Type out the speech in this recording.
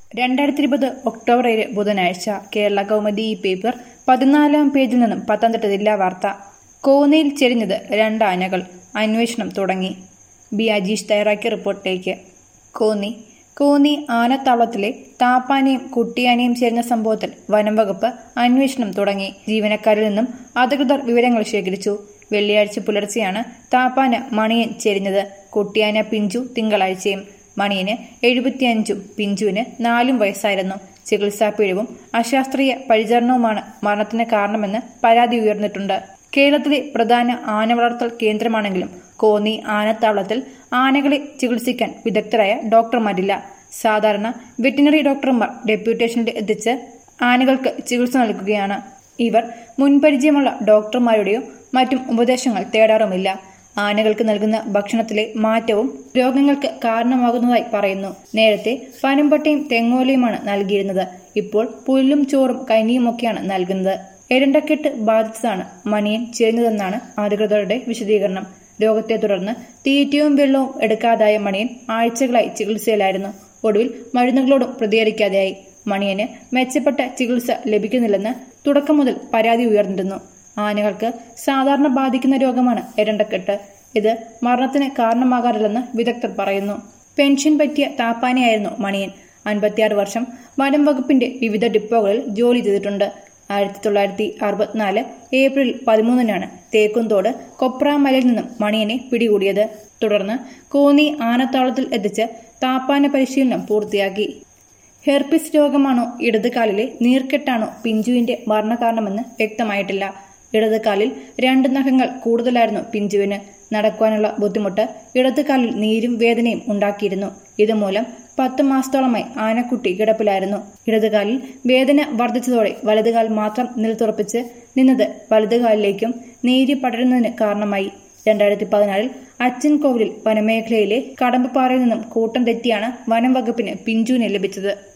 രണ്ടായിരത്തി ഇരുപത് ഒക്ടോബർ ഏഴ് ബുധനാഴ്ച കേരള കൗമുദി ഈ പേപ്പർ പതിനാലാം പേജിൽ നിന്നും പത്തനംതിട്ട ജില്ലാ വാർത്ത കോന്നിയിൽ ചെരിഞ്ഞത് രണ്ടാനകൾ അന്വേഷണം തുടങ്ങി ബി അജീഷ് തയ്യാറാക്കിയ റിപ്പോർട്ടിലേക്ക് കോന്നി കോന്നി ആനത്താവളത്തിലെ താപ്പാനയും കുട്ടിയാനയും ചേരുന്ന സംഭവത്തിൽ വനം വകുപ്പ് അന്വേഷണം തുടങ്ങി ജീവനക്കാരിൽ നിന്നും അധികൃതർ വിവരങ്ങൾ ശേഖരിച്ചു വെള്ളിയാഴ്ച പുലർച്ചെയാണ് താപ്പാന മണിയൻ ചെരിഞ്ഞത് കുട്ടിയാന പിഞ്ചു തിങ്കളാഴ്ചയും മണിയന് എഴുപത്തിയഞ്ചും പിഞ്ചുവിന് നാലും വയസ്സായിരുന്നു ചികിത്സാ പിഴവും അശാസ്ത്രീയ പരിചരണവുമാണ് മരണത്തിന് കാരണമെന്ന് പരാതി ഉയർന്നിട്ടുണ്ട് കേരളത്തിലെ പ്രധാന ആന വളർത്തൽ കേന്ദ്രമാണെങ്കിലും കോന്നി ആനത്താവളത്തിൽ ആനകളെ ചികിത്സിക്കാൻ വിദഗ്ധരായ ഡോക്ടർമാരില്ല സാധാരണ വെറ്റിനറി ഡോക്ടർമാർ ഡെപ്യൂട്ടേഷനിൽ എത്തിച്ച് ആനകൾക്ക് ചികിത്സ നൽകുകയാണ് ഇവർ മുൻപരിചയമുള്ള ഡോക്ടർമാരുടെയോ മറ്റും ഉപദേശങ്ങൾ തേടാറുമില്ല ആനകൾക്ക് നൽകുന്ന ഭക്ഷണത്തിലെ മാറ്റവും രോഗങ്ങൾക്ക് കാരണമാകുന്നതായി പറയുന്നു നേരത്തെ പനമ്പട്ടയും തെങ്ങോലയുമാണ് നൽകിയിരുന്നത് ഇപ്പോൾ പുല്ലും ചോറും കഞ്ഞിയുമൊക്കെയാണ് നൽകുന്നത് എരണ്ടക്കെട്ട് ബാധിച്ചതാണ് മണിയൻ ചേരുന്നതെന്നാണ് അധികൃതരുടെ വിശദീകരണം രോഗത്തെ തുടർന്ന് തീറ്റയും വെള്ളവും എടുക്കാതായ മണിയൻ ആഴ്ചകളായി ചികിത്സയിലായിരുന്നു ഒടുവിൽ മരുന്നുകളോടും പ്രതികരിക്കാതെയായി മണിയന് മെച്ചപ്പെട്ട ചികിത്സ ലഭിക്കുന്നില്ലെന്ന് തുടക്കം മുതൽ പരാതി ഉയർന്നിരുന്നു ആനകൾക്ക് സാധാരണ ബാധിക്കുന്ന രോഗമാണ് എരണ്ടക്കെട്ട് ഇത് മരണത്തിന് കാരണമാകാറില്ലെന്ന് വിദഗ്ധർ പറയുന്നു പെൻഷൻ പറ്റിയ താപ്പാനയായിരുന്നു മണിയൻ അൻപത്തിയാറ് വർഷം വനം വകുപ്പിന്റെ വിവിധ ഡിപ്പോകളിൽ ജോലി ചെയ്തിട്ടുണ്ട് ആയിരത്തി തൊള്ളായിരത്തി അറുപത്തിനാല് ഏപ്രിൽ പതിമൂന്നിനാണ് തേക്കുംതോട് കൊപ്രാമലയിൽ നിന്നും മണിയനെ പിടികൂടിയത് തുടർന്ന് കോന്നി ആനത്താളത്തിൽ എത്തിച്ച് താപ്പാന പരിശീലനം പൂർത്തിയാക്കി ഹെർപ്പിസ് രോഗമാണോ ഇടതുകാലിലെ നീർക്കെട്ടാണോ പിഞ്ചുവിന്റെ മരണകാരണമെന്ന് വ്യക്തമായിട്ടില്ല ഇടതുകാലിൽ രണ്ട് നഖങ്ങൾ കൂടുതലായിരുന്നു പിഞ്ചുവിന് നടക്കുവാനുള്ള ബുദ്ധിമുട്ട് ഇടതുകാലിൽ നീരും വേദനയും ഉണ്ടാക്കിയിരുന്നു ഇതുമൂലം പത്ത് മാസത്തോളമായി ആനക്കുട്ടി കിടപ്പിലായിരുന്നു ഇടതുകാലിൽ വേദന വർദ്ധിച്ചതോടെ വലതുകാൽ മാത്രം നിലത്തുറപ്പിച്ച് നിന്നത് വലതുകാലിലേക്കും നീര് പടരുന്നതിന് കാരണമായി രണ്ടായിരത്തി പതിനാലിൽ അച്ചൻകോവിലിൽ വനമേഖലയിലെ കടമ്പപ്പാറയിൽ നിന്നും കൂട്ടം തെറ്റിയാണ് വനം വകുപ്പിന് പിഞ്ചുവിനെ ലഭിച്ചത്